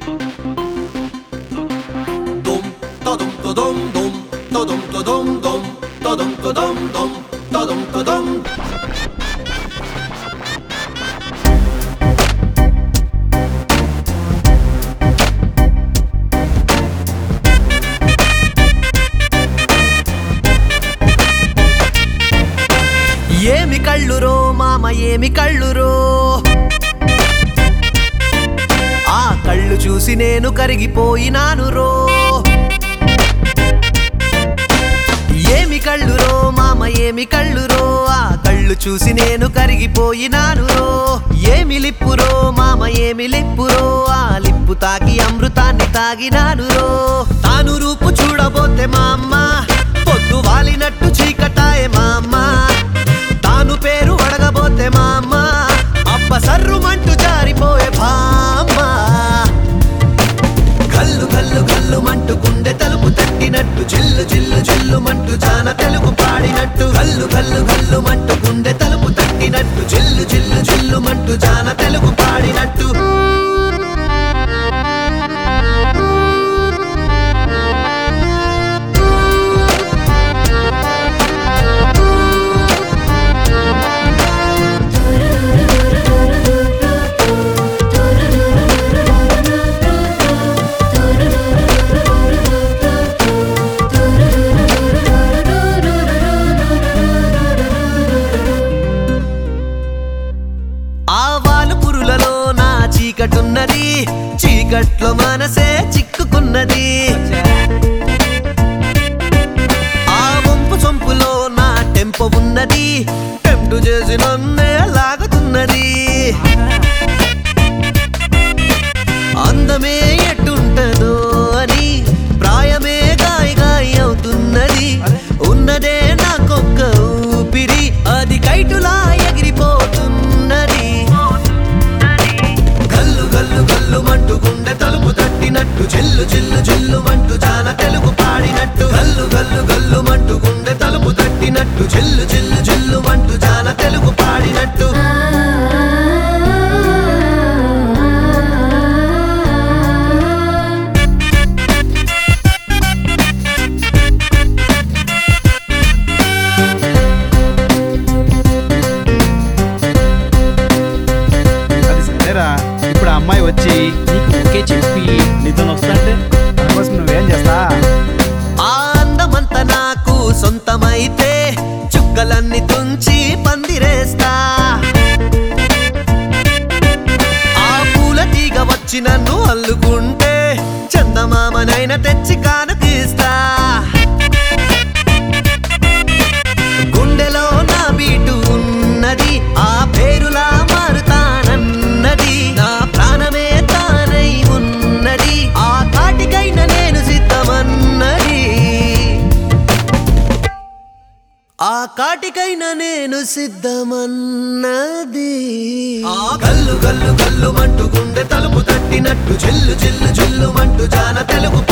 Dum, tadum, tadum, dum, tadum, tadum, dum, tadum, tadum, dum, tadum, tadum. ఏమి కళ్ళురో మామ ఏమి కళ్ళురో ఆ కళ్ళు చూసి నేను కరిగిపోయినాను రో ఏమి కళ్ళురో మామ ఏమి కళ్ళురో ఆ కళ్ళు చూసి నేను కరిగిపోయినాను రో ఏమి లిప్పురో మామ ఏమి లిప్పురో ఆ లిప్పు తాకి అమృతాన్ని తాగినాను రో తాను రూపు చూడబోతే మా అమ్మ పొద్దు వాలినట్టు చీకటాయే మా అమ్మ తాను పేరు అడగబోతే మా అమ్మ అబ్బ సర్రుమంటూ జారిపోయే బామ్మ కల్లు కల్లు కల్లు మంటూ గుండె తలుపు తట్టినట్టు జిల్లు జిల్లు జిల్లు మంటూ జాన తెలుగు పాడినట్టు కల్లు కల్లు కల్లు మంటూ గుండె తలుపు తట్టినట్టు జిల్లు జిల్లు జిల్లు మంటూ జాన తెలుగు పాడినట్టు ఆవాలు పురులలో నా చీకటున్నది చీకట్లో మనసే చిక్కుకున్నది ఆ వంపు చొంపులో నా టెంపో ఉన్నది టెంప్టు చేసి నన్నే లాగుతున్నది అందమే ఎట్టుంటదో అని ప్రాయమే గాయ గాయ అవుతున్నది ఉన్నదే నాకొక్క ఊపిరి అది కైటులా ఎగిరిపోతున్నది గల్లు గల్లు గల్లు మంటూ గుండె తలుపు తట్టినట్టు జిల్లు జిల్లు జిల్లు మంటూ జాన తెలుగు పాడినట్టు గల్లు గల్లు గల్లు మంటూ గుండె తలుపు తట్టినట్టు జిల్లు జిల్లు జిల్లు మంటూ జాన తెలుగు పాడినట్టు అది సరేరా ఇప్పుడు ఆ అమ్మాయి వచ్చి నీకు ఓకే చెప్పి నీతో వస్తాంటే దానికోసం నువ్వేం చేస్తా ఆ అందమంతా నాకు సొంతమైతే చుక్కలన్నీ తుంచి పందిరేస్తా ఆ పూల తీగ వచ్చి నన్ను అల్లుకుంటే చందమామనైనా తెచ్చి కానుకిస్తా గుండెలో నా బీటు ఉన్నది ఆ పేరులా మారుతానన్నది నా ప్రాణమే తానై ఉన్నది ఆ కాటికైన నేను సిద్ధమన్నది ఆ కాటికైన నేను సిద్ధమన్నది ఆ గల్లు గల్లు గల్లు మంటూ గుండె తలుపు తట్టినట్టు జిల్లు జిల్లు జిల్లు మంటూ జాన తెలుగు